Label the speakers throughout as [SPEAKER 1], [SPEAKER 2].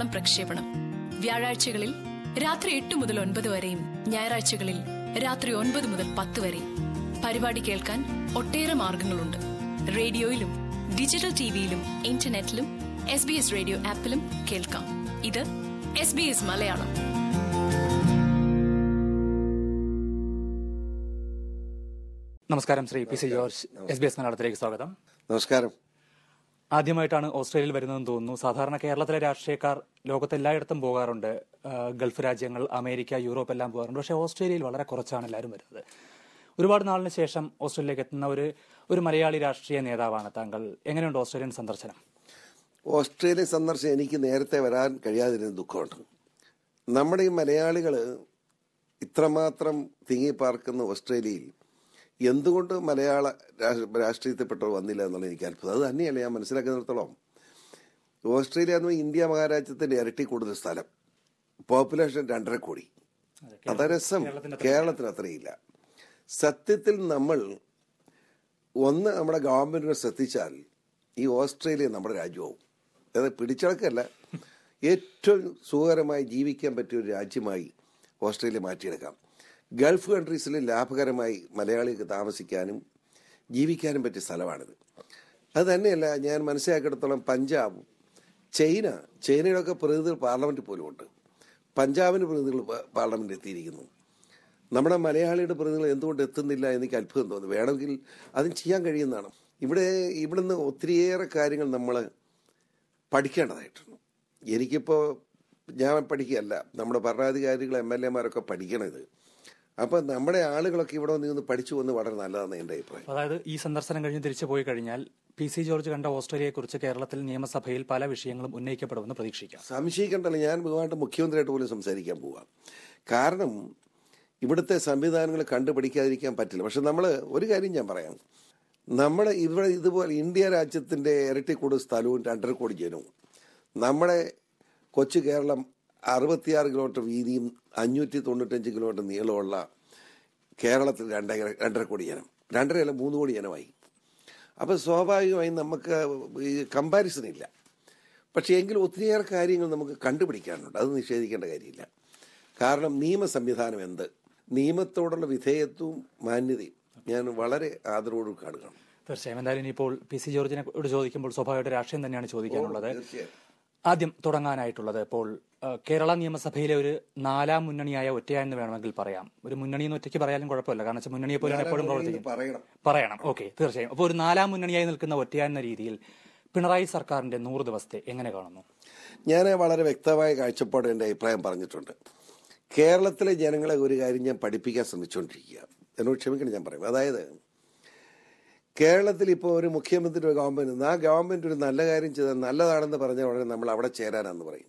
[SPEAKER 1] പ്രക്ഷേപണം വ്യാഴാഴ്ചകളിൽ രാത്രി എട്ട് മുതൽ ഒൻപത് വരെയും ഞായറാഴ്ചകളിൽ രാത്രി ഒൻപത് മുതൽ പത്ത് വരെയും പരിപാടി കേൾക്കാൻ ഒട്ടേറെ മാർഗങ്ങളുണ്ട് റേഡിയോയിലും ഡിജിറ്റൽ ടിവിയിലും ഇന്റർനെറ്റിലും എസ് ബി എസ് റേഡിയോ ആപ്പിലും കേൾക്കാം ഇത് എസ് ബി എസ് മലയാളം
[SPEAKER 2] നമസ്കാരം Sree P C George S B S മലയാളത്തിലേക്ക് സ്വാഗതം
[SPEAKER 3] നമസ്കാരം
[SPEAKER 2] ആദ്യമായിട്ടാണ് ഓസ്ട്രേലിയയിൽ വരുന്നതെന്ന് തോന്നുന്നു സാധാരണ കേരളത്തിലെ രാഷ്ട്രീയക്കാർ ലോകത്തെല്ലായിടത്തും പോകാറുണ്ട് ആ, ഗൾഫ് രാജ്യങ്ങൾ അമേരിക്ക യൂറോപ്പ് എല്ലാം പോകാറുണ്ട് പക്ഷേ ഓസ്ട്രേലിയയിൽ വളരെ കുറച്ചാണ് എല്ലാവരും വരുന്നത് ഒരുപാട് നാളിന് ശേഷം ഓസ്ട്രേലിയയിലേക്ക് എത്തുന്ന ഒരു ഒരു മലയാളി രാഷ്ട്രീയ നേതാവാണ് താങ്കൾ എങ്ങനെയുണ്ട് ഓസ്ട്രേലിയൻ സന്ദർശനം
[SPEAKER 3] ഓസ്ട്രേലിയ സന്ദർശനം എനിക്ക് നേരത്തെ വരാൻ കഴിയാതിരുന്ന ദുഃഖമുണ്ട് നമ്മുടെ ഈ മലയാളികൾ ഇത്രമാത്രം തിങ്ങിപ്പാർക്കുന്ന ഓസ്ട്രേലിയയിൽ എന്തുകൊണ്ട് മലയാള രാ- രാഷ്ട്രീയത്തിൽപ്പെട്ടവർ വന്നില്ല എന്നുള്ളത് എനിക്ക് അത്ഭുതം അത് തന്നെയല്ല ഞാൻ മനസ്സിലാക്കുന്നിടത്തോളം ഓസ്ട്രേലിയ എന്ന് പറഞ്ഞാൽ ഇന്ത്യ മഹാരാജ്യത്തിന്റെ ഇരട്ടി കൂടുതൽ സ്ഥലം പോപ്പുലേഷൻ രണ്ടര കോടി അതാ രസം കേരളത്തിന് അത്രയില്ല സത്യത്തിൽ നമ്മൾ ഒന്ന് നമ്മുടെ ഗവൺമെന്റിനെ ശ്രദ്ധിച്ചാൽ ഈ ഓസ്ട്രേലിയ നമ്മുടെ രാജ്യവും അത് പിടിച്ചടക്കല്ല ഏറ്റവും സുഖകരമായി ജീവിക്കാൻ പറ്റിയ ഒരു രാജ്യമായി ഓസ്ട്രേലിയ മാറ്റിയെടുക്കാം ഗൾഫ് കൺട്രീസിൽ ലാഭകരമായി മലയാളികൾക്ക് താമസിക്കാനും ജീവിക്കാനും പറ്റിയ സ്ഥലമാണിത് അത് തന്നെയല്ല ഞാൻ മനസ്സിലാക്കിയിടത്തോളം പഞ്ചാബ് ചൈന ചൈനയുടെയൊക്കെ പ്രതിനിധികൾ പാർലമെന്റിൽ പോലും ഉണ്ട് പഞ്ചാബിന് പ്രതിനിധികൾ പാ- പാർലമെന്റിൽ എത്തിയിരിക്കുന്നു നമ്മുടെ മലയാളിയുടെ പ്രതിനിധികൾ എന്തുകൊണ്ട് എത്തുന്നില്ല എനിക്ക് അത്ഭുതം തോന്നുന്നു വേണമെങ്കിൽ അതും ചെയ്യാൻ കഴിയുന്നതാണ് ഇവിടെ ഇവിടുന്ന് ഒത്തിരിയേറെ കാര്യങ്ങൾ നമ്മൾ പഠിക്കേണ്ടതായിട്ടുണ്ട് എനിക്കിപ്പോൾ ഞാൻ പഠിക്കുകയല്ല നമ്മുടെ ഭരണാധികാരികൾ എം എൽ എമാരൊക്കെ പഠിക്കണത് അപ്പം നമ്മുടെ ആളുകളൊക്കെ ഇവിടെ വന്ന് നിന്ന് പഠിച്ചു വന്ന് വളരെ നല്ലതാണ് എൻ്റെ അഭിപ്രായം
[SPEAKER 2] അതായത് ഈ സന്ദർശനം കഴിഞ്ഞ് തിരിച്ചു പോയി കഴിഞ്ഞാൽ പി സി ജോർജ് കണ്ട ഓസ്ട്രേലിയയെക്കുറിച്ച് കേരളത്തിൽ നിയമസഭയിൽ പല വിഷയങ്ങളും ഉന്നയിക്കപ്പെടുമെന്ന് പ്രതീക്ഷിക്കാം
[SPEAKER 3] സംശയിക്കണ്ടല്ലോ ഞാൻ ബഹുമായിട്ട് മുഖ്യമന്ത്രിയായിട്ട് പോലും സംസാരിക്കാൻ പോവാം കാരണം ഇവിടുത്തെ സംവിധാനങ്ങൾ കണ്ടുപിടിക്കാതിരിക്കാൻ പറ്റില്ല പക്ഷെ നമ്മൾ ഒരു കാര്യം ഞാൻ പറയാം നമ്മൾ ഇവിടെ ഇതുപോലെ ഇന്ത്യ രാജ്യത്തിന്റെ ഇരട്ടി കൂടുതൽ സ്ഥലവും രണ്ടര കോടി ജനവും നമ്മുടെ കൊച്ചു കേരളം അറുപത്തിയാറ് കിലോമീറ്റർ വീതിയും അഞ്ഞൂറ്റി തൊണ്ണൂറ്റഞ്ച് കിലോമീറ്റർ നീളമുള്ള കേരളത്തിൽ രണ്ടര രണ്ടര കോടി ജനം രണ്ടരയല്ല മൂന്ന് കോടി ജനമായി അപ്പോൾ സ്വാഭാവികമായും നമുക്ക് ഈ കമ്പാരിസൺ ഇല്ല പക്ഷേ എങ്കിലും ഒത്തിരിയേറെ കാര്യങ്ങൾ നമുക്ക് കണ്ടുപിടിക്കാനുണ്ട് അത് നിഷേധിക്കേണ്ട കാര്യമില്ല കാരണം നിയമ സംവിധാനം എന്ത് നിയമത്തോടുള്ള വിധേയത്വവും മാന്യതയും ഞാൻ വളരെ ആദരവോട് കാണുകയാണ്
[SPEAKER 2] തീർച്ചയായും എന്തായാലും ഇനിയിപ്പോൾ പി സി ജോർജിനോട് ചോദിക്കുമ്പോൾ സ്വാഭാവികമായിട്ട് രാഷ്ട്രീയം തന്നെയാണ് ചോദിക്കാനുള്ളത്
[SPEAKER 3] തീർച്ചയായും.
[SPEAKER 2] ആദ്യം തുടങ്ങാനായിട്ടുള്ളത് ഇപ്പോൾ ഏഹ്, കേരള നിയമസഭയിലെ ഒരു നാലാം മുന്നണിയായ ഒറ്റയ എന്ന് വേണമെങ്കിൽ പറയാം ഒരു മുന്നണി എന്ന് ഒറ്റയ്ക്ക് പറയാനും കുഴപ്പമില്ല കാരണം വെച്ചാൽ മുന്നണിയെ പോലെയാണ് എപ്പോഴും പ്രവർത്തിക്കുന്നത്
[SPEAKER 3] പറയണം
[SPEAKER 2] പറയണം ഓക്കെ തീർച്ചയായും അപ്പോൾ ഒരു നാലാം മുന്നണിയായി നിൽക്കുന്ന ഒറ്റയ എന്ന രീതിയിൽ പിണറായി സർക്കാരിന്റെ നൂറ് ദിവസത്തെ എങ്ങനെ കാണുന്നു
[SPEAKER 3] ഞാൻ വളരെ വ്യക്തമായ കാഴ്ചപ്പാട് എൻ്റെ അഭിപ്രായം പറഞ്ഞിട്ടുണ്ട് കേരളത്തിലെ ജനങ്ങളെ ഒരു കാര്യം ഞാൻ പഠിപ്പിക്കാൻ ശ്രമിച്ചുകൊണ്ടിരിക്കുക എന്നോട് ക്ഷമിക്കണം ഞാൻ പറയും അതായത് കേരളത്തിൽ ഇപ്പോൾ ഒരു മുഖ്യമന്ത്രി ഒരു ഗവൺമെന്റ് ആ ഗവൺമെന്റ് ഒരു നല്ല കാര്യം ചെയ്താൽ നല്ലതാണെന്ന് പറഞ്ഞ ഉടനെ നമ്മൾ അവിടെ ചേരാനാന്ന് പറയും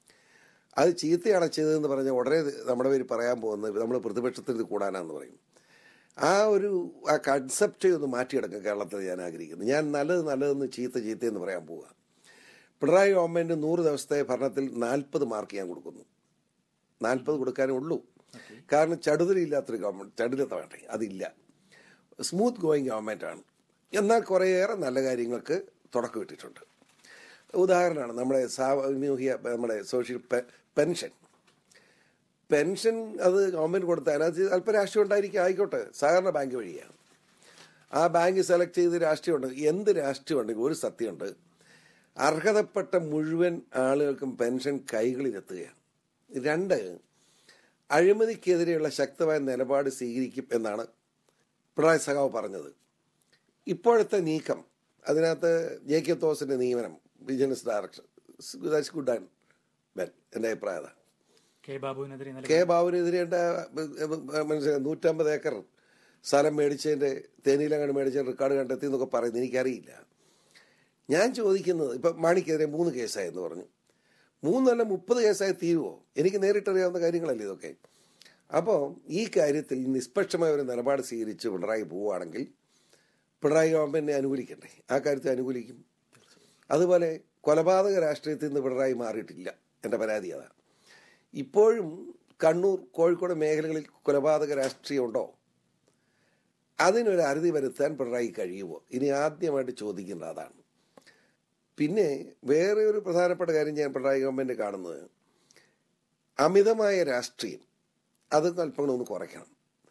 [SPEAKER 3] അത് ചീത്തയാണ് ചെയ്തതെന്ന് പറഞ്ഞ ഉടനെ നമ്മുടെ പേര് പറയാൻ പോകുന്നത് നമ്മൾ പ്രതിപക്ഷത്തിൽ ഇത് കൂടാനാന്ന് പറയും ആ ഒരു ആ കൺസെപ്റ്റ് ഒന്ന് മാറ്റിയെടുക്കാം കേരളത്തിൽ ഞാൻ ആഗ്രഹിക്കുന്നു ഞാൻ നല്ലത് നല്ലതെന്ന് ചീത്ത ചീത്തയെന്ന് പറയാൻ പോവുക പിണറായി ഗവൺമെന്റ് നൂറ് ദിവസത്തെ ഭരണത്തിൽ നാൽപ്പത് മാർക്ക് ഞാൻ കൊടുക്കുന്നു നാൽപ്പത് കൊടുക്കാനേ ഉള്ളൂ കാരണം ചടുതലില്ലാത്തൊരു ഗവൺമെന്റ് ചടുലത വേണ്ടേ അതില്ല സ്മൂത്ത് ഗോയിങ് ഗവൺമെന്റ് ആണ് എന്നാൽ കുറേയേറെ നല്ല കാര്യങ്ങൾക്ക് തുടക്കം ഇട്ടിട്ടുണ്ട് ഉദാഹരണമാണ് നമ്മുടെ സാമൂഹ്യ നമ്മുടെ സോഷ്യൽ പെ- പെൻഷൻ പെൻഷൻ അത് ഗവൺമെന്റ് കൊടുത്ത അതിനകത്ത് അല്പം രാഷ്ട്രീയം ഉണ്ടായിരിക്കും ആയിക്കോട്ടെ സഹകരണ ബാങ്ക് വഴിയാണ് ആ ബാങ്ക് സെലക്ട് ചെയ്ത് രാഷ്ട്രീയമുണ്ട് എന്ത് രാഷ്ട്രീയം ഉണ്ടെങ്കിൽ ഒരു സത്യമുണ്ട് അർഹതപ്പെട്ട മുഴുവൻ ആളുകൾക്കും പെൻഷൻ കൈകളിലെത്തുകയാണ് രണ്ട് അഴിമതിക്കെതിരെയുള്ള ശക്തമായ നിലപാട് സ്വീകരിക്കും എന്നാണ് പിണറായി സഖാവ് പറഞ്ഞത് ഇപ്പോഴത്തെ നീക്കം അതിനകത്ത് ജെ കെ തോസിന്റെ നിയമനം vigilance director that's good and well എൻ്റെ അഭിപ്രായം അതാണ്
[SPEAKER 2] കെ ബാബുവിനെതിരെ ഇന്നലെ
[SPEAKER 3] കെ ബാബുവിനെതിരെ മനസ്സിലായി നൂറ്റമ്പത് ഏക്കർ സ്ഥലം മേടിച്ചതിന്റെ തേനിയിലങ്ങാണ്ട് മേടിച്ച റെക്കോർഡ് കണ്ടെത്തി എന്നൊക്കെ പറയുന്നത് എനിക്കറിയില്ല ഞാൻ ചോദിക്കുന്നത് ഇപ്പൊ മാണിക്കെതിരെ മൂന്ന് കേസായെന്ന് പറഞ്ഞു മൂന്നല്ല മുപ്പത് കേസായി തീരുവോ എനിക്ക് നേരിട്ടറിയാവുന്ന കാര്യങ്ങളല്ലേ ഇതൊക്കെ അപ്പോൾ ഈ കാര്യത്തിൽ നിഷ്പക്ഷമായ ഒരു നിലപാട് സ്വീകരിച്ച് പിണറായി പോവുകയാണെങ്കിൽ പിണറായി ഗവൺമെന്റിനെ അനുകൂലിക്കണ്ടേ ആ കാര്യത്തെ അനുകൂലിക്കും അതുപോലെ കൊലപാതക രാഷ്ട്രീയത്തിൽ നിന്ന് പിണറായി മാറിയിട്ടില്ല എന്റെ പരാതി അതാണ് ഇപ്പോഴും കണ്ണൂർ കോഴിക്കോട് മേഖലകളിൽ കൊലപാതക രാഷ്ട്രീയം ഉണ്ടോ അതിനൊരു അറുതി വരുത്താൻ പിണറായി കഴിയുമോ ഇനി ആദ്യമായിട്ട് ചോദിക്കേണ്ടത് അതാണ് പിന്നെ വേറെ ഒരു പ്രധാനപ്പെട്ട കാര്യം ഞാൻ പിണറായി ഗവൺമെന്റ് കാണുന്നത് അമിതമായ രാഷ്ട്രീയം അത് അല്പങ്ങൾ ഒന്ന് കുറയ്ക്കണം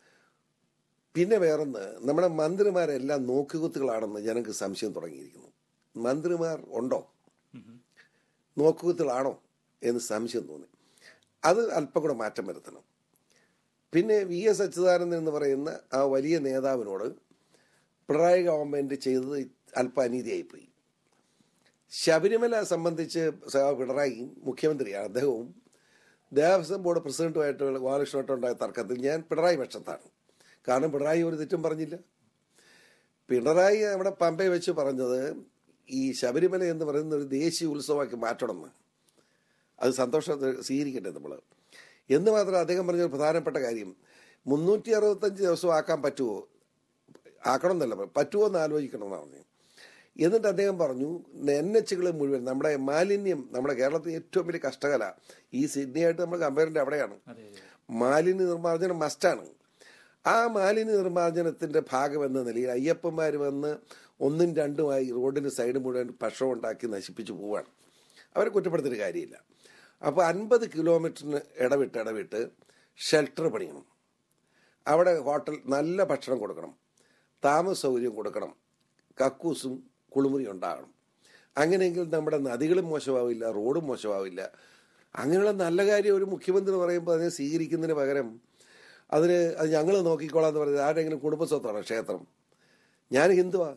[SPEAKER 3] പിന്നെ വേറൊന്ന് നമ്മുടെ മന്ത്രിമാരെല്ലാം നോക്കുകുത്തുകളാണെന്ന് ജനങ്ങൾക്ക് സംശയം തുടങ്ങിയിരിക്കുന്നു മന്ത്രിമാർ ഉണ്ടോ നോക്കുകുത്തുകളാണോ എന്ന് സംശയം തോന്നി അത് അല്പം കൂടെ മാറ്റം വരുത്തണം പിന്നെ വി എസ് അച്യുതാനന്ദൻ എന്ന് പറയുന്ന ആ വലിയ നേതാവിനോട് പിണറായി ഗവൺമെന്റ് ചെയ്തത് അല്പം അനീതിയായിപ്പോയി ശബരിമല സംബന്ധിച്ച് സഖാവ് പിണറായിയും മുഖ്യമന്ത്രിയാണ് അദ്ദേഹവും ദേവസ്വം ബോർഡ് പ്രസിഡന്റുമായിട്ട് ബാലകൃഷ്ണനുണ്ടായ തർക്കത്തിൽ ഞാൻ പിണറായി പക്ഷത്താണ് കാരണം പിണറായി ഒരു തെറ്റും പറഞ്ഞില്ല പിണറായി അവിടെ പമ്പയെ വെച്ച് പറഞ്ഞത് ഈ ശബരിമല എന്ന് പറയുന്ന ഒരു ദേശീയ ഉത്സവമാക്കി മാറ്റണമെന്ന് അത് സന്തോഷം സ്വീകരിക്കട്ടെ നമ്മൾ എന്ന് മാത്രം അദ്ദേഹം പറഞ്ഞ ഒരു പ്രധാനപ്പെട്ട കാര്യം മുന്നൂറ്റി അറുപത്തഞ്ച് ദിവസം ആക്കാൻ പറ്റുമോ ആക്കണം എന്നല്ല പറ്റുമോ എന്ന് ആലോചിക്കണം എന്നാണ് പറഞ്ഞത് എന്നിട്ട് അദ്ദേഹം പറഞ്ഞു എൻ എച്ചുകൾ മുഴുവൻ നമ്മുടെ മാലിന്യം നമ്മുടെ കേരളത്തിൽ ഏറ്റവും വലിയ കഷ്ടകല ഈ സിഡ്നിയായിട്ട് നമ്മൾ കമ്പയറിൻ്റെ അവിടെയാണ് മാലിന്യ നിർമ്മാർജ്ജനം മസ്റ്റാണ് ആ മാലിന്യ നിർമ്മാർജ്ജനത്തിന്റെ ഭാഗം എന്ന നിലയിൽ അയ്യപ്പന്മാർ വന്ന് ഒന്നും രണ്ടുമായി റോഡിന് സൈഡ് മുഴുവൻ ഭക്ഷണം ഉണ്ടാക്കി നശിപ്പിച്ചു പോവാണ് അവരെ കുറ്റപ്പെടുത്തിയിട്ട് കാര്യമില്ല അപ്പോൾ അൻപത് കിലോമീറ്ററിന് ഇടവിട്ട് ഇടവിട്ട് ഷെൽട്ടർ പണിയണം അവിടെ ഹോട്ടൽ നല്ല ഭക്ഷണം കൊടുക്കണം താമസ സൗകര്യം കൊടുക്കണം കക്കൂസും കുളിമുറി ഉണ്ടാകണം അങ്ങനെയെങ്കിൽ നമ്മുടെ നദികളും മോശമാവില്ല റോഡും മോശമാവില്ല അങ്ങനെയുള്ള നല്ല കാര്യം ഒരു മുഖ്യമന്ത്രി പറയുമ്പോൾ അതിനെ സ്വീകരിക്കുന്നതിന് പകരം അതിന് അത് ഞങ്ങൾ നോക്കിക്കോളാം എന്ന് പറയുന്നത് ആരെങ്കിലും കുടുംബസ്വത്താണ് ക്ഷേത്രം ഞാൻ ഹിന്ദുവാ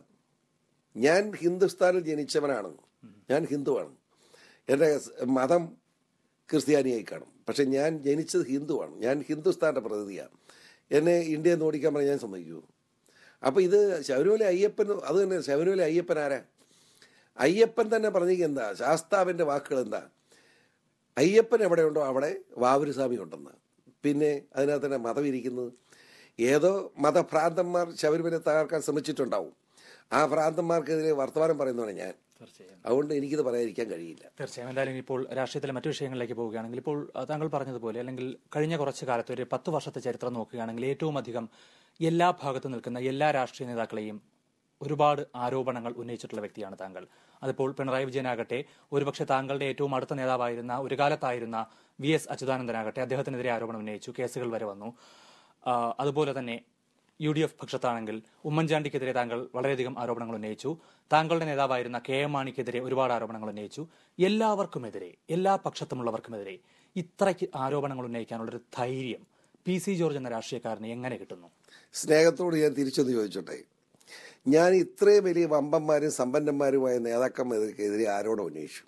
[SPEAKER 3] ഞാൻ ഹിന്ദുസ്ഥാനിൽ ജനിച്ചവനാണ് ഞാൻ ഹിന്ദുവാണ് എൻ്റെ മതം ക്രിസ്ത്യാനിയായി കാണും പക്ഷെ ഞാൻ ജനിച്ചത് ഹിന്ദുവാണ് ഞാൻ ഹിന്ദുസ്ഥാന്റെ പ്രതിനിധിയാണ് എന്നെ ഇന്ത്യയിൽ നിന്ന് ഓടിക്കാൻ പറഞ്ഞാൽ ഞാൻ സമ്മതിക്കൂ അപ്പോൾ ഇത് ശബരിമല അയ്യപ്പൻ അത് തന്നെ ശബരിമല അയ്യപ്പൻ ആരാ അയ്യപ്പൻ തന്നെ പറഞ്ഞെങ്കിൽ എന്താ ശാസ്താവിൻ്റെ വാക്കുകൾ എന്താ അയ്യപ്പൻ എവിടെയുണ്ടോ അവിടെ വാവരുസ്വാമി ഉണ്ടെന്ന് പിന്നെ അതിനകത്ത് തന്നെ മതം ഇരിക്കുന്നത് ഏതോ മതഭ്രാന്തന്മാർ ശബരിമല തകർക്കാൻ ശ്രമിച്ചിട്ടുണ്ടാവും ആ ഭ്രാന്തന്മാർക്കെതിരെ വർത്തമാനം പറയുന്നതാണ് ഞാൻ
[SPEAKER 2] തീർച്ചയായും
[SPEAKER 3] അതുകൊണ്ട് എനിക്കിത് പറയാതിരിക്കാൻ കഴിയില്ല
[SPEAKER 2] തീർച്ചയായും എന്തായാലും ഇപ്പോൾ രാഷ്ട്രീയത്തിലെ മറ്റു വിഷയങ്ങളിലേക്ക് പോവുകയാണെങ്കിൽ ഇപ്പോൾ അഹ്, താങ്കൾ പറഞ്ഞതുപോലെ അല്ലെങ്കിൽ കഴിഞ്ഞ കുറച്ച് കാലത്ത് ഒരു പത്ത് വർഷത്തെ ചരിത്രം നോക്കുകയാണെങ്കിൽ ഏറ്റവും അധികം എല്ലാ ഭാഗത്തു നിൽക്കുന്ന എല്ലാ രാഷ്ട്രീയ നേതാക്കളെയും ഒരുപാട് ആരോപണങ്ങൾ ഉന്നയിച്ചിട്ടുള്ള വ്യക്തിയാണ് താങ്കൾ അതിപ്പോൾ പിണറായി വിജയനാകട്ടെ ഒരുപക്ഷെ താങ്കളുടെ ഏറ്റവും അടുത്ത നേതാവായിരുന്ന ഒരു കാലത്തായിരുന്ന വി എസ് അച്യുതാനന്ദനാകട്ടെ അദ്ദേഹത്തിനെതിരെ ആരോപണം ഉന്നയിച്ചു കേസുകൾ വരെ വന്നു ആ, അതുപോലെ തന്നെ യു ഡി എഫ് പക്ഷത്താണെങ്കിൽ ഉമ്മൻചാണ്ടിക്കെതിരെ താങ്കൾ വളരെയധികം ആരോപണങ്ങൾ ഉന്നയിച്ചു താങ്കളുടെ നേതാവായിരുന്ന കെ എം മാണിക്കെതിരെ ഒരുപാട് ആരോപണങ്ങൾ ഉന്നയിച്ചു എല്ലാവർക്കുമെതിരെ എല്ലാ പക്ഷത്തുമുള്ളവർക്കുമെതിരെ ഇത്രയ്ക്ക് ആരോപണങ്ങൾ ഉന്നയിക്കാനുള്ളൊരു ധൈര്യം പി സി ജോർജ് എന്ന രാഷ്ട്രീയക്കാരന് എങ്ങനെ കിട്ടുന്നു
[SPEAKER 3] സ്നേഹത്തോട് ഞാൻ തിരിച്ചൊന്ന് ചോദിച്ചോട്ടെ ഞാൻ ഇത്രയും വലിയ വമ്പന്മാരും സമ്പന്നന്മാരുമായ നേതാക്കന്മാർക്കെതിരെ ആരോടും ഉന്നയിച്ചു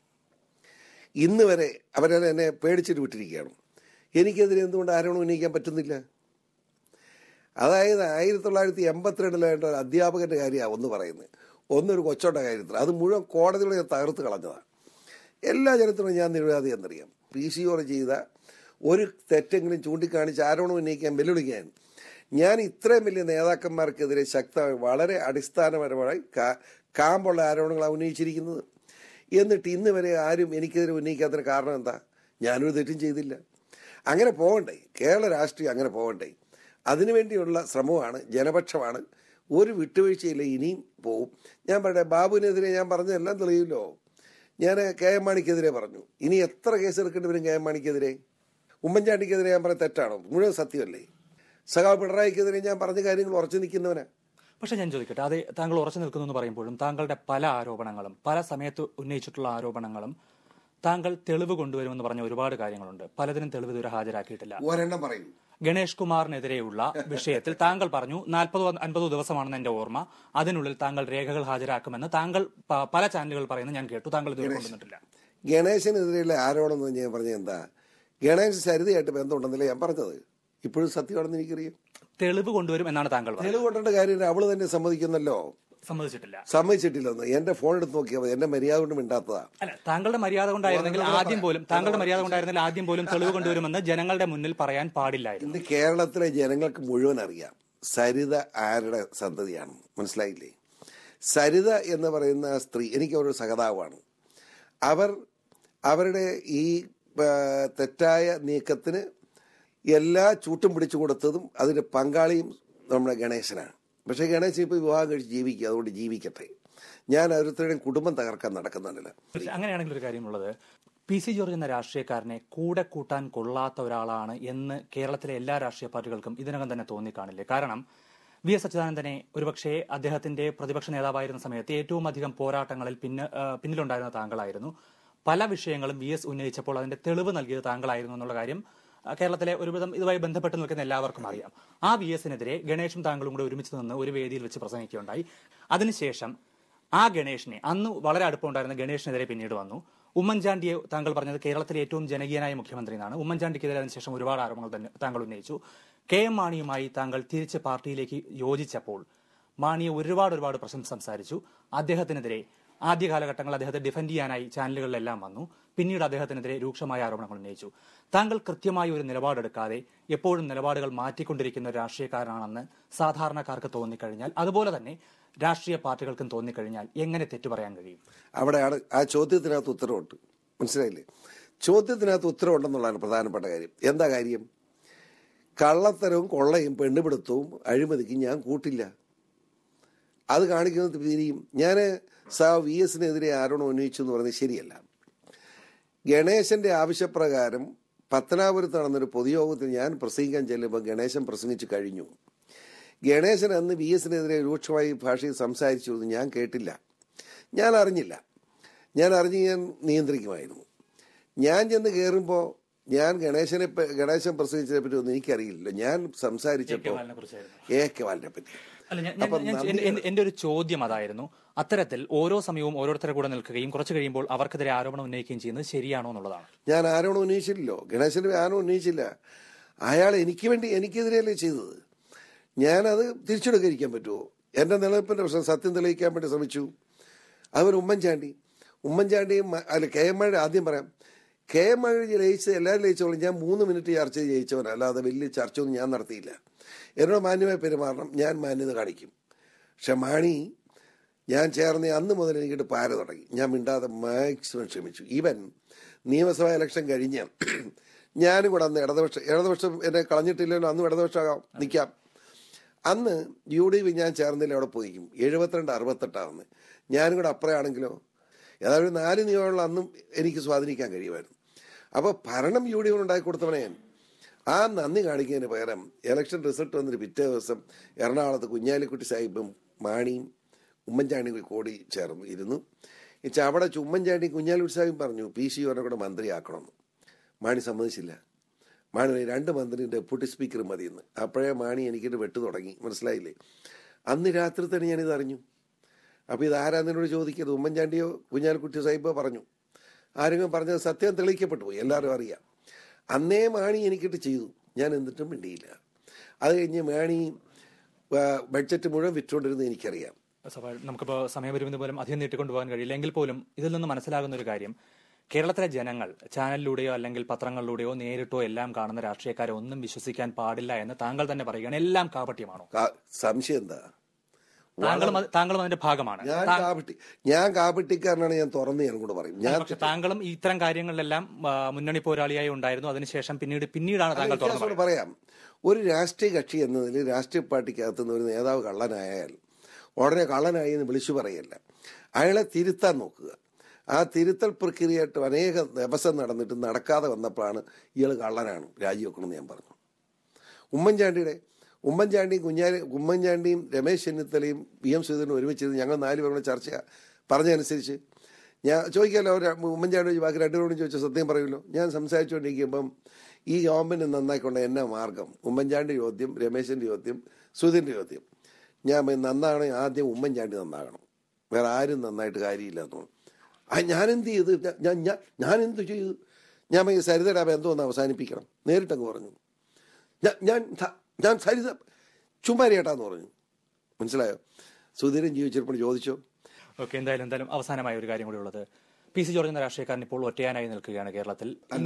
[SPEAKER 3] ഇന്ന് വരെ അവരെ എന്നെ പേടിച്ചിട്ട് വിട്ടിരിക്കുകയാണ് എനിക്കെതിരെ എന്തുകൊണ്ട് ആരോടും ഉന്നയിക്കാൻ പറ്റുന്നില്ല അതായത് ആയിരത്തി തൊള്ളായിരത്തി എൺപത്തിരണ്ടിലായിട്ട് ഒരു അധ്യാപകന്റെ കാര്യമാണ് ഒന്ന് പറയുന്നത് ഒന്നൊരു കൊച്ചോട്ട കാര്യത്തിൽ അത് മുഴുവൻ കോടതിയുടെ ഞാൻ തകർത്ത് കളഞ്ഞതാണ് എല്ലാ ജനത്തിനും ഞാൻ നിരവധി എന്നറിയാം പി സി ഓർ ചെയ്ത ഒരു തെറ്റെങ്കിലും ചൂണ്ടിക്കാണിച്ച് ആരോടും ഉന്നയിക്കാൻ വെല്ലുവിളിക്കാൻ ഞാൻ ഇത്രയും വലിയ നേതാക്കന്മാർക്കെതിരെ ശക്തമായി വളരെ അടിസ്ഥാനപരമായി കാ- കാമ്പുള്ള ആരോപണങ്ങളാണ് ഉന്നയിച്ചിരിക്കുന്നത് എന്നിട്ട് ഇന്ന് വരെ ആരും എനിക്കെതിരെ ഉന്നയിക്കാത്തതിന് കാരണം എന്താ ഞാനൊരു തെറ്റും ചെയ്തില്ല അങ്ങനെ പോകണ്ടേ കേരള രാഷ്ട്രീയം അങ്ങനെ പോകണ്ടേ അതിനുവേണ്ടിയുള്ള ശ്രമമാണ് ജനപക്ഷമാണ് ഒരു വിട്ടുവീഴ്ചയില്ല ഇനിയും പോവും ഞാൻ പറയട്ടെ ബാബുവിനെതിരെ ഞാൻ പറഞ്ഞതെല്ലാം തെളിയുമല്ലോ ഞാൻ കെ എം മാണിക്കെതിരെ പറഞ്ഞു ഇനി എത്ര കേസ് എടുക്കേണ്ടി വരും കെ എം മാണിക്കെതിരെ ഉമ്മൻചാണ്ടിക്കെതിരെ ഞാൻ പറഞ്ഞ തെറ്റാണോ മുഴുവൻ സത്യമല്ലേ സഖാവ് പിണറായിക്കെതിരെ ഞാൻ പറഞ്ഞ കാര്യങ്ങൾ ഉറച്ചു നിൽക്കുന്നവനാ
[SPEAKER 2] പക്ഷെ ഞാൻ ചോദിക്കട്ടെ അത് താങ്കൾ ഉറച്ചു നിൽക്കുന്നു എന്ന് പറയുമ്പോഴും താങ്കളുടെ പല ആരോപണങ്ങളും പല സമയത്ത് ഉന്നയിച്ചിട്ടുള്ള ആരോപണങ്ങളും താങ്കൾ തെളിവ് കൊണ്ടുവരുമെന്ന് പറഞ്ഞ ഒരുപാട് കാര്യങ്ങളുണ്ട് പലതിനും തെളിവ് ഇതുവരെ ഹാജരാക്കിയിട്ടില്ല
[SPEAKER 3] ഒരെണ്ണം പറയൂ
[SPEAKER 2] ഗണേഷ് കുമാറിനെതിരെയുള്ള വിഷയത്തിൽ താങ്കൾ പറഞ്ഞു നാൽപ്പതോ അൻപതോ ദിവസമാണെന്ന് എന്റെ ഓർമ്മ അതിനുള്ളിൽ താങ്കൾ രേഖകൾ ഹാജരാക്കുമെന്ന് താങ്കൾ പ- പല ചാനലുകൾ പറയുന്നത് ഞാൻ കേട്ടു താങ്കൾ ഇതുവരെ കൊണ്ടുവന്നിട്ടില്ല
[SPEAKER 3] ഗണേശനെതിരെയുള്ള ആരോപണം എന്ന് ഞാൻ പറഞ്ഞത് എന്താ ഗണേശ് സരിതയായിട്ട് ബന്ധമുണ്ടെന്നല്ലേ ഞാൻ പറഞ്ഞത് ഇപ്പോഴും സത്യമാണെന്ന് എനിക്കറിയാം
[SPEAKER 2] തെളിവ് കൊണ്ടുവരും എന്നാണ് താങ്കൾ പറഞ്ഞത്
[SPEAKER 3] തെളിവ് കൊണ്ടേണ്ട കാര്യം അവള് തന്നെ സമ്മതിക്കുന്നല്ലോ
[SPEAKER 2] സമ്മതിച്ചിട്ടില്ല
[SPEAKER 3] സമ്മതിച്ചിട്ടില്ലെന്ന് എന്റെ ഫോൺ എടുത്ത് നോക്കിയാൽ മതി എന്റെ മര്യാദ കൊണ്ട് മിണ്ടാത്തതാ
[SPEAKER 2] അല്ല താങ്കളുടെ മര്യാദ കൊണ്ടായിരുന്നെങ്കിൽ ആദ്യം പോലും താങ്കളുടെ മര്യാദ കൊണ്ടായിരുന്നെങ്കിൽ ആദ്യം പോലും തെളിവ് കൊണ്ടുവരുമെന്ന് ജനങ്ങളുടെ മുന്നിൽ പറയാൻ പാടില്ലായിരുന്നു
[SPEAKER 3] ഇന്ന് കേരളത്തിലെ ജനങ്ങൾക്ക് മുഴുവൻ അറിയാം സരിത ആരുടെ സന്തതിയാണ് മനസ്സിലായില്ലേ സരിത എന്ന് പറയുന്ന സ്ത്രീ എനിക്ക് ഒരു സഹതാവാണ് അവർ അവരുടെ ഈ ആ, തെറ്റായ നീക്കത്തിന് എല്ലാ ചൂട്ടും പിടിച്ചു കൊടുത്തതും അതിന്റെ പങ്കാളിയും നമ്മുടെ ഗണേശനാണ് പക്ഷേ ഗണേശൻ ഇപ്പോൾ വിവാഹം കഴിച്ച് ജീവിക്കുക അതുകൊണ്ട് ജീവിക്കട്ടെ ഞാൻ ഓരോരുത്തരുടെയും കുടുംബം തകർക്കാൻ നടക്കുന്നില്ല
[SPEAKER 2] പക്ഷേ അങ്ങനെയാണെങ്കിൽ ഒരു കാര്യമുള്ളത് പി സി ജോർജ് എന്ന രാഷ്ട്രീയക്കാരനെ കൂടെ കൂട്ടാൻ കൊള്ളാത്ത ഒരാളാണ് എന്ന് കേരളത്തിലെ എല്ലാ രാഷ്ട്രീയ പാർട്ടികൾക്കും ഇതിനകം തന്നെ തോന്നിക്കാണില്ലേ കാരണം വി എസ് അച്യുതാനന്ദനെ ഒരുപക്ഷെ അദ്ദേഹത്തിന്റെ പ്രതിപക്ഷ നേതാവായിരുന്ന സമയത്ത് ഏറ്റവും അധികം പോരാട്ടങ്ങളിൽ പിന്ന ആ, പിന്നിലുണ്ടായിരുന്ന താങ്കളായിരുന്നു പല വിഷയങ്ങളും വി എസ് ഉന്നയിച്ചപ്പോൾ അതിന്റെ തെളിവ് നൽകിയത് താങ്കളായിരുന്നു എന്നുള്ള കാര്യം ആ, കേരളത്തിലെ ഒരുവിധം ഇതുമായി ബന്ധപ്പെട്ട് നിൽക്കുന്ന എല്ലാവർക്കും അറിയാം ആ വി എസിനെതിരെ ഗണേഷും താങ്കളും കൂടെ ഒരുമിച്ച് നിന്ന് ഒരു വേദിയിൽ വെച്ച് പ്രസംഗിക്കുകയുണ്ടായി അതിനുശേഷം ആ ഗണേഷിനെ അന്ന് വളരെ അടുപ്പമുണ്ടായിരുന്ന ഗണേഷിനെതിരെ പിന്നീട് വന്നു ഉമ്മൻചാണ്ടിയെ താങ്കൾ പറഞ്ഞത് കേരളത്തിലെ ഏറ്റവും ജനകീയനായ മുഖ്യമന്ത്രി എന്നാണ് ഉമ്മൻചാണ്ടിക്കെതിരെ അതിനുശേഷം ഒരുപാട് ആരോപണങ്ങൾ തന്നെ താങ്കൾ ഉന്നയിച്ചു കെ എം മാണിയുമായി താങ്കൾ തിരിച്ച് പാർട്ടിയിലേക്ക് യോജിച്ചപ്പോൾ മാണിയെ ഒരുപാട് ഒരുപാട് പ്രശംസ സംസാരിച്ചു അദ്ദേഹത്തിനെതിരെ ആദ്യ കാലഘട്ടങ്ങൾ അദ്ദേഹത്തെ ഡിഫെൻഡ് ചെയ്യാനായി ചാനലുകളിലെല്ലാം വന്നു പിന്നീട് അദ്ദേഹത്തിനെതിരെ രൂക്ഷമായ ആരോപണങ്ങൾ ഉന്നയിച്ചു താങ്കൾ കൃത്യമായ ഒരു നിലപാടെടുക്കാതെ എപ്പോഴും നിലപാടുകൾ മാറ്റിക്കൊണ്ടിരിക്കുന്ന ഒരു രാഷ്ട്രീയക്കാരനാണെന്ന് സാധാരണക്കാർക്ക് തോന്നിക്കഴിഞ്ഞാൽ അതുപോലെ തന്നെ രാഷ്ട്രീയ പാർട്ടികൾക്കും തോന്നിക്കഴിഞ്ഞാൽ എങ്ങനെ തെറ്റു പറയാൻ കഴിയും
[SPEAKER 3] അവിടെയാണ് ആ ചോദ്യത്തിനകത്ത് ഉത്തരവുണ്ട് മനസ്സിലായില്ലേ ചോദ്യത്തിനകത്ത് ഉത്തരവുണ്ടെന്നുള്ളതാണ് പ്രധാനപ്പെട്ട കാര്യം എന്താ കാര്യം കള്ളത്തരവും കൊള്ളയും പെണ്ണുപിടുത്തവും അഴിമതിക്കും ഞാൻ കൂട്ടില്ല അത് കാണിക്കുന്നത് തിരിയും ഞാൻ സാ വി എസിനെതിരെ ആരോണം ഉന്നയിച്ചു എന്ന് പറയുന്നത് ശരിയല്ല ഗണേശന്റെ ആവശ്യപ്രകാരം പത്തനാപുരത്ത് നടന്നൊരു പൊതുയോഗത്തിൽ ഞാൻ പ്രസംഗിക്കാൻ ചെല്ലുമ്പോൾ ഗണേശൻ പ്രസംഗിച്ചു കഴിഞ്ഞു ഗണേശൻ അന്ന് വി എസിനെതിരെ രൂക്ഷമായി ഭാഷയിൽ സംസാരിച്ചു എന്ന് ഞാൻ കേട്ടില്ല ഞാൻ അറിഞ്ഞില്ല ഞാൻ അറിഞ്ഞ് ഞാൻ നിയന്ത്രിക്കുമായിരുന്നു ഞാൻ ചെന്ന് കയറുമ്പോൾ ഞാൻ ഗണേശനെ പ- ഗണേശൻ പ്രസംഗിച്ചതിനെ പറ്റി ഒന്നും എനിക്കറിയില്ല ഞാൻ സംസാരിച്ചപ്പോൾ
[SPEAKER 2] കേവലിനെ കുറിച്ചായിരുന്നു
[SPEAKER 3] എ കെവാലിനെ പറ്റി
[SPEAKER 2] അല്ല ഞാൻ- ഞാൻ- ഞാൻ- എന്റെ- എന്റെ- എന്റെ ഒരു ചോദ്യം അതായിരുന്നു അത്തരത്തിൽ ഓരോ സമയവും ഓരോരുത്തരുടെ കൂടെ നിൽക്കുകയും കുറച്ച് കഴിയുമ്പോൾ അവർക്കെതിരെ ആരോപണം ഉന്നയിക്കുകയും ചെയ്യുന്നത് ശരിയാണോ എന്നുള്ളതാണ്
[SPEAKER 3] ഞാൻ ആരോടും ഉന്നയിച്ചില്ലല്ലോ ഗണേശന് ആരും ഉന്നയിച്ചില്ല അയാൾ എനിക്ക് വേണ്ടി എനിക്കെതിരെയല്ലേ ചെയ്തത് ഞാനത് തിരിച്ചെടുക്കാതിരിക്കാൻ പറ്റുമോ എൻ്റെ നിലനിൽപ്പിൻ്റെ പ്രശ്നം സത്യം തെളിയിക്കാൻ വേണ്ടി ശ്രമിച്ചു അതുപോലെ ഉമ്മൻചാണ്ടി ഉമ്മൻചാണ്ടിയും മ- അല്ല കെ എം മഴ ആദ്യം പറയാം കെ എം മഴ ജയിച്ച് എല്ലാവരും ജയിച്ചോളും ഞാൻ മൂന്ന് മിനിറ്റ് ചർച്ച ചെയ്ത് ജയിച്ചവൻ അല്ലാതെ വലിയ ചർച്ചയൊന്നും ഞാൻ നടത്തിയില്ല എന്നോട് മാന്യമായി പെരുമാറണം ഞാൻ മാന്യത കാണിക്കും പക്ഷെ മാണി ഞാൻ ചേർന്ന് അന്ന് മുതൽ എനിക്കിട്ട് പാര തുടങ്ങി ഞാൻ മിണ്ടാതെ മാക്സിമം ക്ഷമിച്ചു ഈവൻ നിയമസഭാ ഇലക്ഷൻ കഴിഞ്ഞ് ഞാനും കൂടെ അന്ന് ഇടതുപക്ഷ ഇടതുപക്ഷം എന്നെ കളഞ്ഞിട്ടില്ലല്ലോ അന്നും ഇടതുപക്ഷമാകാം നിൽക്കാം അന്ന് യു ഡി വി ഞാൻ ചേർന്നില്ല അവിടെ പോയിക്കും എഴുപത്തിരണ്ട് അറുപത്തെട്ടാവുന്നത് ഞാനും കൂടെ അപ്പുറയാണെങ്കിലോ ഏതായാലും ഒരു നാല് നിയമങ്ങളിൽ അന്നും എനിക്ക് സ്വാധീനിക്കാൻ കഴിയുമായിരുന്നു അപ്പോൾ ഭരണം യു ഡി എഫിന് ഉണ്ടാക്കി കൊടുത്തവനെ ഞാൻ ആ നന്ദി കാണിക്കുന്നതിന് പകരം ഇലക്ഷൻ റിസൾട്ട് വന്നിട്ട് പിറ്റേ ദിവസം എറണാകുളത്ത് കുഞ്ഞാലിക്കുട്ടി സാഹിബും മാണിയും ഉമ്മൻചാണ്ടിയും കൂടി കൂടി ചേർന്നു ഇരുന്നു ഇച്ച അവിടെ ചു- ഉമ്മൻചാണ്ടിയും കുഞ്ഞാലിക്കുട്ടി സാഹിബും പറഞ്ഞു പി സി ഓനെ കൂടെ മന്ത്രിയാക്കണമെന്ന് മാണി സമ്മതിച്ചില്ല മാണി പറഞ്ഞു, രണ്ട് മന്ത്രി ഡെപ്യൂട്ടി സ്പീക്കർ മതിയെന്ന് അപ്പോഴേ മാണി എനിക്കിട്ട് വെട്ടു തുടങ്ങി മനസ്സിലായില്ലേ അന്ന് രാത്രി തന്നെ ഞാനിത് അറിഞ്ഞു അപ്പോൾ ഇത് ആരാന്നോട് ചോദിക്കരുത് ഉമ്മൻചാണ്ടിയോ കുഞ്ഞാലിക്കുട്ടി സാഹിബോ പറഞ്ഞു ആരെങ്കിലും പറഞ്ഞത് സത്യം തെളിയിക്കപ്പെട്ടു പോയി എല്ലാവരും അറിയാം അന്നേ മാണി എനിക്കിട്ട് ചെയ്തു ഞാൻ എന്നിട്ടും മിണ്ടിയില്ല അത് കഴിഞ്ഞ് മാണി ആ, ബഡ്ജറ്റ് മുഴുവൻ വിറ്റുകൊണ്ടിരുന്നത് എനിക്കറിയാം
[SPEAKER 2] സഭ നമുക്കിപ്പോൾ സമയപരിമിതി പോലും അധികം നീട്ടിക്കൊണ്ടുപോകാൻ കഴിയില്ല എങ്കിൽ പോലും ഇതിൽ നിന്ന് മനസ്സിലാകുന്ന ഒരു കാര്യം കേരളത്തിലെ ജനങ്ങൾ ചാനലിലൂടെയോ അല്ലെങ്കിൽ പത്രങ്ങളിലൂടെയോ നേരിട്ടോ എല്ലാം കാണുന്ന രാഷ്ട്രീയക്കാരെ ഒന്നും വിശ്വസിക്കാൻ പാടില്ല എന്ന് താങ്കൾ തന്നെ പറയുകയാണ് എല്ലാം കാപട്യമാണോ
[SPEAKER 3] കാ- സംശയം എന്താ
[SPEAKER 2] താങ്കളും അത്- താങ്കളും അതിന്റെ ഭാഗമാണ്
[SPEAKER 3] ഞാൻ കാപട്ടി ഞാൻ കാപട്ടിക്കാരനാണ് ഞാൻ തുറന്ന് ഞാൻ കൂടെ പറയും ഞാൻ
[SPEAKER 2] പക്ഷെ താങ്കളും ഇത്തരം കാര്യങ്ങളിലെല്ലാം ആ, മുന്നണി പോരാളിയായി ഉണ്ടായിരുന്നു അതിനുശേഷം പിന്നീട് പിന്നീടാണ് താങ്കൾ തുറന്നു
[SPEAKER 3] വ്യത്യാസത്തോട് പറയാം ഒരു രാഷ്ട്രീയ കക്ഷി എന്നതിൽ രാഷ്ട്രീയ പാർട്ടിക്കകത്ത് നിന്ന് ഒരു നേതാവ് കള്ളനായാൽ ഉടനെ കള്ളനായി എന്ന് വിളിച്ചു പറയല്ല അയാളെ തിരുത്താൻ നോക്കുക ആ തിരുത്തൽ പ്രക്രിയയായിട്ട് അനേക ദിവസം നടന്നിട്ട് നടക്കാതെ വന്നപ്പോഴാണ് ഇയാൾ കള്ളനാണ് രാജിവെക്കണമെന്ന് ഞാൻ പറഞ്ഞു ഉമ്മൻചാണ്ടിയുടെ ഉമ്മൻചാണ്ടിയും കുഞ്ഞാലി ഉമ്മൻചാണ്ടിയും രമേശ് ചെന്നിത്തലയും വി എം സുധീരനും ഒരുമിച്ചിരുന്ന് ഞങ്ങൾ നാല് പേരുടെ ചർച്ച പറഞ്ഞതനുസരിച്ച് ഞാൻ ചോദിക്കാമല്ലോ അവർ ഉമ്മൻചാണ്ടി ചോദിച്ചു, ബാക്കി രണ്ടുപേരോടും ചോദിച്ച സത്യം പറയുമല്ലോ ഞാൻ സംസാരിച്ചുകൊണ്ടിരിക്കുമ്പം ഈ ഗവൺമെന്റ് നന്നായിക്കൊണ്ട് എന്നാ മാർഗം ഉമ്മൻചാണ്ടി ചോദ്യം രമേശിന്റെ ചോദ്യം സുധീറിന്റെ ചോദ്യം ഞാൻ പറഞ്ഞു, നന്നാണ് ആദ്യം ഉമ്മൻചാണ്ടി നന്നാകണം വേറെ ആരും നന്നായിട്ട് കാര്യമില്ല എന്ന് തോന്നുന്നു ആ ഞാൻ എന്ത് ചെയ്ത് ഞാൻ ഞാൻ ഞാൻ എന്ത് ചെയ്തു ഞാൻ ഈ സരിതയുടെ ആ ബന്ധം ഒന്ന് അവസാനിപ്പിക്കണം നേരിട്ടങ്ങ് പറഞ്ഞു ഞാൻ ഞാൻ ധ- ഞാൻ സരിത ചുമ്മാരിയേട്ടാന്ന് പറഞ്ഞു മനസ്സിലായോ സുധീരൻ ജീവിച്ചിരിപ്പോൾ ചോദിച്ചോ
[SPEAKER 2] ഓക്കെ എന്തായാലും എന്തായാലും അവസാനമായ ഒരു കാര്യം കൂടി ഉള്ളത് പി സി ജോർജ് എന്ന രാഷ്ട്രീയക്കാരൻ ഇപ്പോൾ ഒറ്റയാനായി നിൽക്കുകയാണ് കേരളത്തിൽ
[SPEAKER 3] അല്ല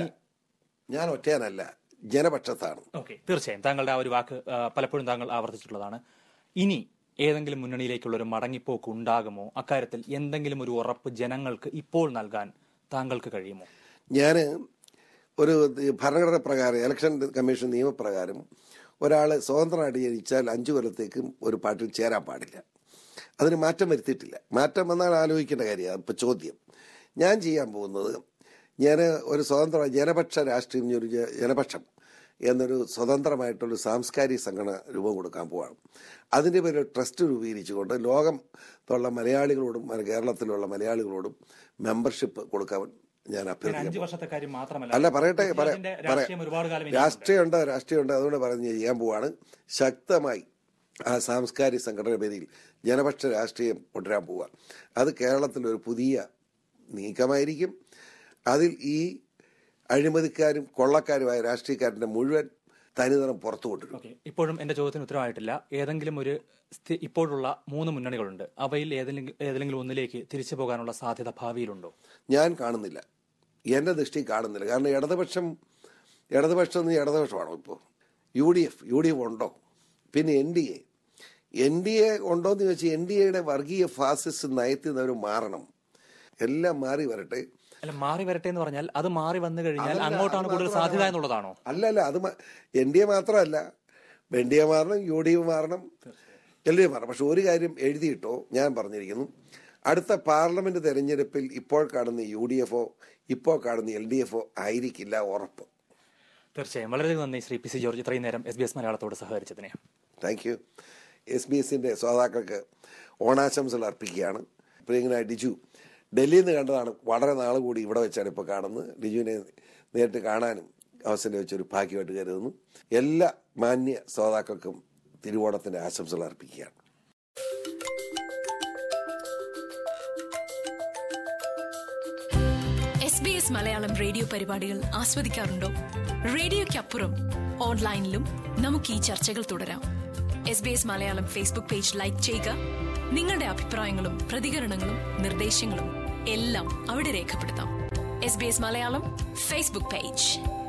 [SPEAKER 3] ഞാൻ ഒറ്റയാനല്ല ജനപക്ഷത്താണ്
[SPEAKER 2] ഓക്കെ തീർച്ചയായും താങ്കളുടെ ആ ഒരു വാക്ക് ആ, പലപ്പോഴും താങ്കൾ ആവർത്തിച്ചിട്ടുള്ളതാണ് ഇനി ഏതെങ്കിലും മുന്നണിയിലേക്കുള്ള ഒരു മടങ്ങിപ്പോക്ക് ഉണ്ടാകുമോ അക്കാര്യത്തിൽ എന്തെങ്കിലും ഒരു ഉറപ്പ് ജനങ്ങൾക്ക് ഇപ്പോൾ നൽകാൻ താങ്കൾക്ക് കഴിയുമോ
[SPEAKER 3] ഞാൻ ഒരു ഭരണഘടന പ്രകാരം ഇലക്ഷൻ കമ്മീഷൻ നിയമപ്രകാരം ഒരാൾ സ്വതന്ത്രമായിട്ട് ജനിച്ചാൽ അഞ്ചു കൊല്ലത്തേക്കും ഒരു പാർട്ടിയിൽ ചേരാൻ പാടില്ല അതിന് മാറ്റം വരുത്തിയിട്ടില്ല മാറ്റം വന്നാൽ ആലോചിക്കേണ്ട കാര്യമാണ് ഇപ്പം ചോദ്യം ഞാൻ ചെയ്യാൻ പോകുന്നത് ഞാൻ ഒരു സ്വതന്ത്ര ജനപക്ഷ രാഷ്ട്രീയം ഒരു ജ- ജനപക്ഷം എന്നൊരു സ്വതന്ത്രമായിട്ടുള്ള സാംസ്കാരിക സംഘടന രൂപം കൊടുക്കാൻ പോവാണ് അതിൻ്റെ പേരിൽ ഒരു ട്രസ്റ്റ് രൂപീകരിച്ചുകൊണ്ട് ലോകത്തുള്ള മലയാളികളോടും മല- കേരളത്തിലുള്ള മലയാളികളോടും മെമ്പർഷിപ്പ് കൊടുക്കാൻ ഞാൻ
[SPEAKER 2] അഞ്ചു
[SPEAKER 3] അഭ്യർത്ഥിക്കുന്നു
[SPEAKER 2] വർഷത്തെ കാര്യം മാത്രമല്ല
[SPEAKER 3] അല്ല പറയട്ടെ പറയാം
[SPEAKER 2] ഇതിന്റെ രാഷ്ട്രീയം ഒരുപാട് കാലം ഇനിയുണ്ട്.
[SPEAKER 3] രാഷ്ട്രീയമുണ്ട് രാഷ്ട്രീയമുണ്ട് അതുകൊണ്ട് പറഞ്ഞ് ചെയ്യാൻ പോവാണ് ശക്തമായി ആ സാംസ്കാരിക സംഘടന പേരിൽ ജനപക്ഷ രാഷ്ട്രീയം കൊണ്ടുവരാൻ പോവുക അത് കേരളത്തിൻ്റെ ഒരു പുതിയ നീക്കമായിരിക്കും അതിൽ ഈ അഴിമതിക്കാരും കൊള്ളക്കാരുമായ രാഷ്ട്രീയക്കാരൻ്റെ മുഴുവൻ തനിതരം പുറത്തു കൊണ്ടുവരും
[SPEAKER 2] ഓക്കെ ഇപ്പോഴും എന്റെ ചോദ്യത്തിന് ഉത്തരവായിട്ടില്ല ഏതെങ്കിലും ഒരു സ്ഥി- ഇപ്പോഴുള്ള മൂന്ന് മുന്നണികളുണ്ട് അവയിൽ ഏതെങ്കിലും ഏതെങ്കിലും ഒന്നിലേക്ക് തിരിച്ചു പോകാനുള്ള സാധ്യത ഭാവിയിലുണ്ടോ
[SPEAKER 3] ഞാൻ കാണുന്നില്ല എൻ്റെ ദൃഷ്ടി കാണുന്നില്ല കാരണം ഇടതുപക്ഷം ഇടതുപക്ഷം എന്ന് ഇടതുപക്ഷമാണോ ഇപ്പോൾ U D F U D F ഉണ്ടോ പിന്നെ N D A N D A ഉണ്ടോ എന്ന് ചോദിച്ചാൽ എൻ ഡി എയുടെ വർഗീയ ഫാസിസ്റ്റ് നയത്തിൽ നിന്ന് അവർ മാറണം എല്ലാം മാറി വരട്ടെ
[SPEAKER 2] അല്ല മാറി വരട്ടെ എന്ന് പറഞ്ഞാൽ അത് മാറി വന്നു കഴിഞ്ഞാൽ
[SPEAKER 3] അതല്ല,
[SPEAKER 2] അങ്ങോട്ടാണ്
[SPEAKER 3] അത്
[SPEAKER 2] കൂടുതൽ
[SPEAKER 3] മാത്രമല്ല.
[SPEAKER 2] സാധ്യത എന്നുള്ളതാണോ
[SPEAKER 3] അല്ല അല്ല അത് എൻ ഡി എ മാത്രമല്ല എൻ ഡി എ മാറണം യു ഡി എഫ് മാറണം എൽ ഡി എഫ് മാറണം പക്ഷെ ഒരു കാര്യം എഴുതിയിട്ടോ ഞാൻ പറഞ്ഞിരിക്കുന്നു അടുത്ത പാർലമെന്റ് തെരഞ്ഞെടുപ്പിൽ ഇപ്പോൾ കാണുന്ന യു ഡി എഫോ ഇപ്പോൾ കാണുന്ന എൽ ഡി എഫോ ആയിരിക്കില്ല ഉറപ്പ്
[SPEAKER 2] തീർച്ചയായും വളരെയധികം നന്ദി ശ്രീ പി സി ജോർജ് ഇത്രയും നേരം എസ് ബി എസ് മലയാളത്തോട് സഹകരിച്ചതിന്
[SPEAKER 3] താങ്ക് യു എസ് ബി എസിൻ്റെ ശ്രോതാക്കൾക്ക് ഓണാശംസകൾ അർപ്പിക്കുകയാണ് പ്രിയങ്കനായ ഡിജു ഡൽഹിയിൽ നിന്ന് കണ്ടതാണ് വളരെ നാൾ കൂടി ഇവിടെ വെച്ചാണ് ഇപ്പോൾ കാണുന്നത് ഡിജുവിനെ നേരിട്ട് കാണാനും അവസരം വെച്ചൊരു ഭാഗ്യമായിട്ട് കരുതുന്നു എല്ലാ മാന്യ ശ്രോതാക്കൾക്കും തിരുവോണത്തിൻ്റെ ആശംസകൾ അർപ്പിക്കുകയാണ്
[SPEAKER 1] S B S Malayalam radio പരിപാടികൾ ആസ്വദിക്കാറുണ്ടോ റേഡിയോയ്ക്കപ്പുറം ഓൺലൈനിലും നമുക്ക് ഈ ചർച്ചകൾ തുടരാം S B S Malayalam Facebook page like ചെയ്യുക നിങ്ങളുടെ അഭിപ്രായങ്ങളും പ്രതികരണങ്ങളും നിർദ്ദേശങ്ങളും എല്ലാം അവിടെ രേഖപ്പെടുത്താം S B S Malayalam Facebook page